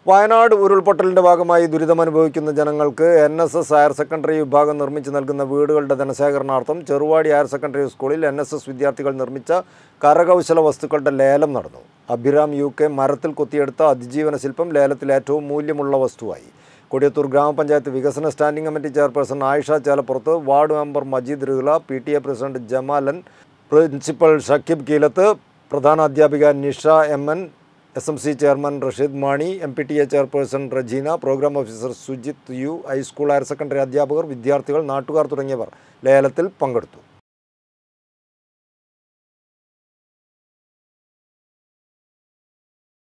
വയനാട് ഉരുൾപൊട്ടലിന്റെ ഭാഗമായി ദുരിതമനുഭവിക്കുന്ന ജനങ്ങൾക്ക് N S S higher secondary വിഭാഗം നിർമ്മിച്ചു നൽകുന്ന വീടുകളുടെ ധനശേഖരണാർത്ഥം ചെറുവാടി ഹയർ സെക്കൻഡറി സ്കൂളിൽ എൻ എസ് എസ് വിദ്യാർത്ഥികൾ നിർമ്മിച്ച കരകൗശല വസ്തുക്കളുടെ ലേലം നടന്നു അഭിരാം യു കെ മരത്തിൽ കൊത്തിയെടുത്ത അതിജീവന ശില്പം ലേലത്തിൽ ഏറ്റവും മൂല്യമുള്ള വസ്തുവായി കൊടിയത്തൂർ ഗ്രാമപഞ്ചായത്ത് വികസന standing committee chairperson Ayisha Chelappurath ward member Majeed Rihula P T A president Jamalan principal Shakeeb Keelath പ്രധാന അധ്യാപിക Nisha M N S M C chairman Rasheed Mani M P T A chairperson Rajeena programme officer Sujith U high school higher secondary അധ്യാപകർ വിദ്യാർത്ഥികൾ നാട്ടുകാർ തുടങ്ങിയവർ ലേലത്തിൽ പങ്കെടുത്തു